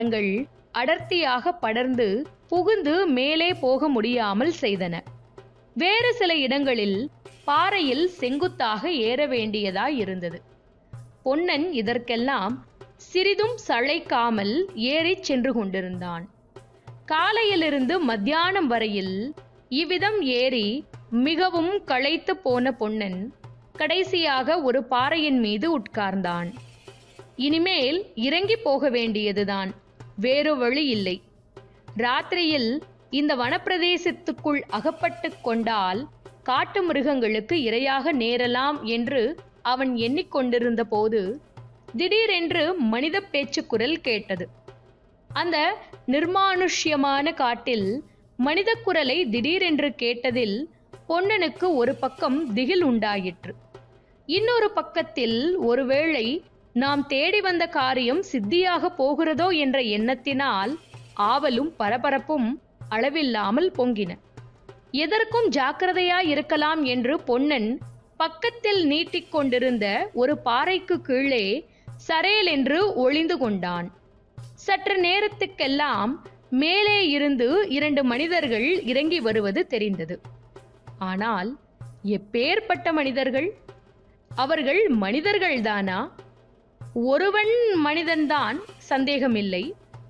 இடங்கள் அடர்த்தியாக படர்ந்து புகுந்து மேலே போக முடியாமல் செய்தன வேறு சில இடங்களில் பாறையில் செங்குத்தாக ஏற வேண்டியதாய் இருந்தது பொன்னன் இதற்கெல்லாம் சிறிதும் சளைக்காமல் ஏறிச் சென்று கொண்டிருந்தான் காலையிலிருந்து மத்தியானம் வரையில் இவ்விதம் ஏறி மிகவும் களைத்து போன பொன்னன் கடைசியாக ஒரு பாறையின் மீது உட்கார்ந்தான் இனிமேல் இறங்கி போக வேண்டியதுதான் வேறு வழி இல்லை ராத்திரியில் இந்த வனப்பிரதேசத்துக்குள் அகப்பட்டு கொண்டால் காட்டு மிருகங்களுக்கு இரையாக நேரலாம் என்று அவன் எண்ணிக்கொண்டிருந்த போது திடீரென்று மனித பேச்சு குரல் கேட்டது அந்த நிர்மானுஷ்யமான காட்டில் மனித குரலை திடீரென்று கேட்டதில் பொன்னனுக்கு ஒரு பக்கம் திகில் உண்டாயிற்று இன்னொரு பக்கத்தில் ஒருவேளை நாம் தேடி வந்த காரியம் சித்தியாக போகிறதோ என்ற எண்ணத்தினால் ஆவலும் பரபரப்பும் அளவில்லாமல் பொங்கின எதற்கும் ஜாக்கிரதையாய் இருக்கலாம் என்று பொன்னன் பக்கத்தில் நீட்டிக் கொண்டிருந்த ஒரு பாறைக்கு கீழே சரேல் என்று ஒளிந்து கொண்டான் சற்று நேரத்துக்கெல்லாம் மேலே இருந்து இரண்டு மனிதர்கள் இறங்கி வருவது தெரிந்தது ஆனால் எப்பேற்பட்ட மனிதர்கள் அவர்கள் மனிதர்கள்தானா ஒருவன் மனிதன்தான் சந்தேகமில்லை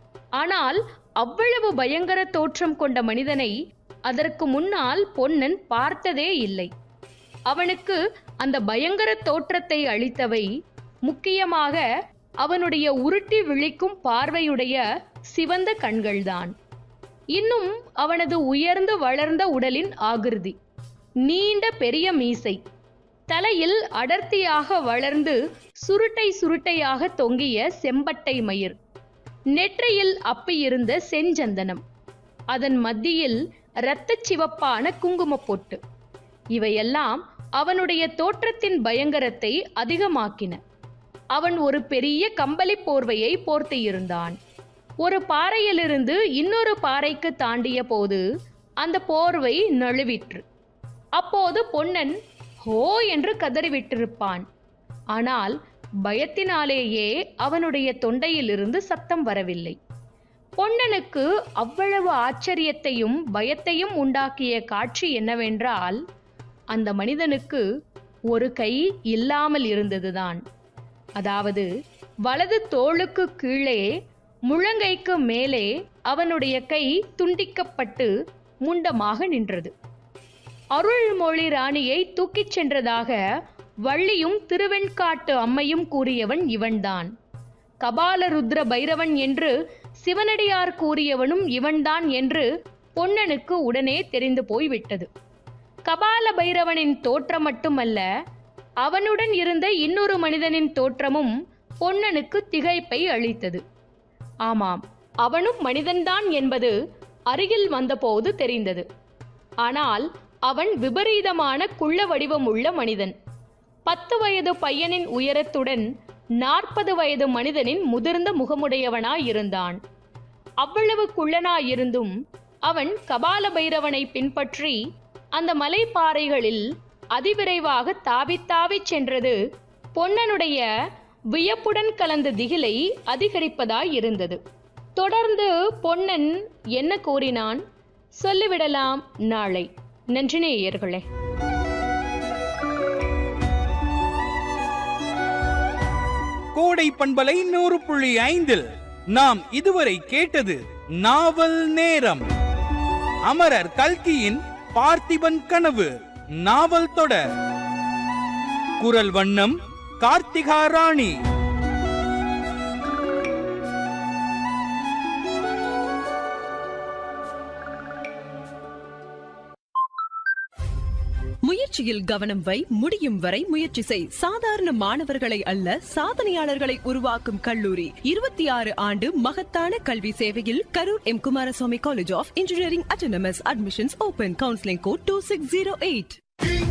ஆனால் அவ்வளவு பயங்கர தோற்றம் கொண்ட மனிதனை அதற்கு முன்னால் பொன்னன் பார்த்ததே இல்லை அவனுக்கு அந்த பயங்கர தோற்றத்தை அளித்தவை முக்கியமாக அவனுடைய உருட்டி விழிக்கும் பார்வையுடைய சிவந்த கண்கள்தான் இன்னும் அவனது உயர்ந்து வளர்ந்த உடலின் ஆகிருதி நீண்ட பெரிய மீசை தலையில் அடர்த்தியாக வளர்ந்து சுருட்டை சுருட்டையாக தொங்கிய செம்பட்டை மயிர் நெற்றியில் அப்பியிருந்த செஞ்சந்தனம் அதன் மத்தியில் இரத்தச் சிவப்பான குங்குமப் பொட்டு இவையெல்லாம் அவனுடைய தோற்றத்தின் பயங்கரத்தை அதிகமாக்கின அவன் ஒரு பெரிய கம்பளி போர்வையை போர்த்தியிருந்தான் ஒரு பாறையிலிருந்து இன்னொரு பாறைக்கு தாண்டிய போது அந்த போர்வை நழுவிற்று அப்போது பொன்னன் ஹோ என்று கதறிவிட்டிருப்பான் ஆனால் பயத்தினாலேயே அவனுடைய தொண்டையிலிருந்து சத்தம் வரவில்லை பொன்னனுக்கு அவ்வளவு ஆச்சரியத்தையும் பயத்தையும் உண்டாக்கிய காட்சி என்னவென்றால் அந்த மனிதனுக்கு ஒரு கை இல்லாமல் இருந்ததுதான் அதாவது வலது தோளுக்கு கீழே முழங்கைக்கு மேலே அவனுடைய கை துண்டிக்கப்பட்டு முண்டமாக நின்றது அருள்மொழி ராணியை தூக்கிச் சென்றதாக வள்ளியும் திருவெண்காட்டு அம்மையும் கூறியவன் இவன்தான் கபாலருத்ர பைரவன் என்று சிவனடியார் கூறியவனும் இவன்தான் என்று பொன்னனுக்கு உடனே தெரிந்து போய்விட்டது கபால பைரவனின் தோற்றம் மட்டுமல்ல அவனுடன் இருந்த இன்னொரு மனிதனின் தோற்றமும் பொன்னனுக்கு திகைப்பை அளித்தது ஆமாம் அவனும் மனிதன்தான் என்பது அருகில் வந்தபோது தெரிந்தது ஆனால் அவன் விபரீதமான குள்ள வடிவமுள்ள மனிதன் பத்து வயது பையனின் உயரத்துடன் நாற்பது வயது மனிதனின் முதிர்ந்த முகமுடையவனாயிருந்தான் அவ்வளவு குள்ளனாயிருந்தும் அவன் கபால பைரவனை பின்பற்றி அந்த மலைப்பாறைகளில் அதிவிரைவாக தாவித் தாவிச் சென்றது பொன்னனுடைய வியப்புடன் கலந்த திகிலை அதிகரிப்பதாய் இருந்தது தொடர்ந்து பொன்னன் என்ன கூறினான் சொல்லிவிடலாம் நாளை நன்றி நேயர்களே கோடை பண்பலை நூறு புள்ளி ஐந்தில் நாம் இதுவரை கேட்டது நாவல் நேரம் அமரர் கல்கியின் பார்த்திபன் கனவு நாவல் தொடர் குரல் வண்ணம் கார்த்திகா ராணி முயற்சியில் கவனம் வை முடியும் வரை முயற்சி செய் சாதாரண மாணவர்களை அல்ல சாதனையாளர்களை உருவாக்கும் கல்லூரி இருபத்தி ஆறு ஆண்டு மகத்தான கல்வி சேவையில் Karur M Kumaraswamy college of engineering autonomous admissions open counselling code two six zero eight